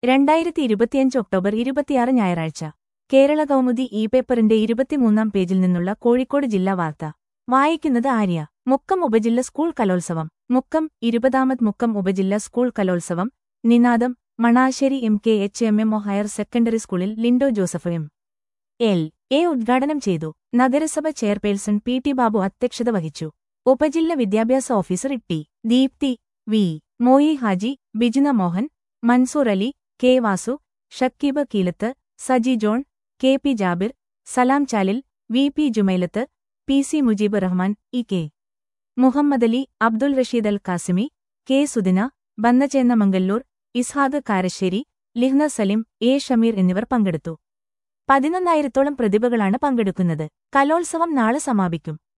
രണ്ടായിരത്തി ഇരുപത്തിയഞ്ച് ഒക്ടോബർ ഇരുപത്തിയാറ് ഞായറാഴ്ച കേരള കൗമുദി ഇ പേപ്പറിന്റെ ഇരുപത്തിമൂന്നാം പേജിൽ നിന്നുള്ള കോഴിക്കോട് ജില്ലാ വാർത്ത വായിക്കുന്നത് ആര്യ മുക്കം ഉപജില്ല സ്കൂൾ കലോത്സവം മുക്കം ഇരുപതാമത് മുക്കം ഉപജില്ല സ്കൂൾ കലോത്സവം Ninadam Manassery M K H M M O higher secondary സ്കൂളിൽ Linto Joseph M L A ഉദ്ഘാടനം ചെയ്തു നഗരസഭ ചെയർപേഴ്സൺ പി ടി ബാബു അധ്യക്ഷത വഹിച്ചു ഉപജില്ല വിദ്യാഭ്യാസ officer T Deepthi V Moyi Haji Bijina Mohan Mansoor Ali K Vasu Shakeeb Keelath Saji John K P Jabir Salam Chalil V P Jumailath P C Mujeeb Rahman E K Muhammad Ali Abdul Rasheed Al Qasimi K Sudina ബന്നചേന്ന മംഗല്ലൂർ ഇസ്ഹാദ് കാരശ്ശേരി ലിഹ്ന സലിം എ ഷമീർ എന്നിവർ പങ്കെടുത്തു പതിനൊന്നായിരത്തോളം പ്രതിഭകളാണ് പങ്കെടുക്കുന്നത് കലോത്സവം നാളെ സമാപിക്കും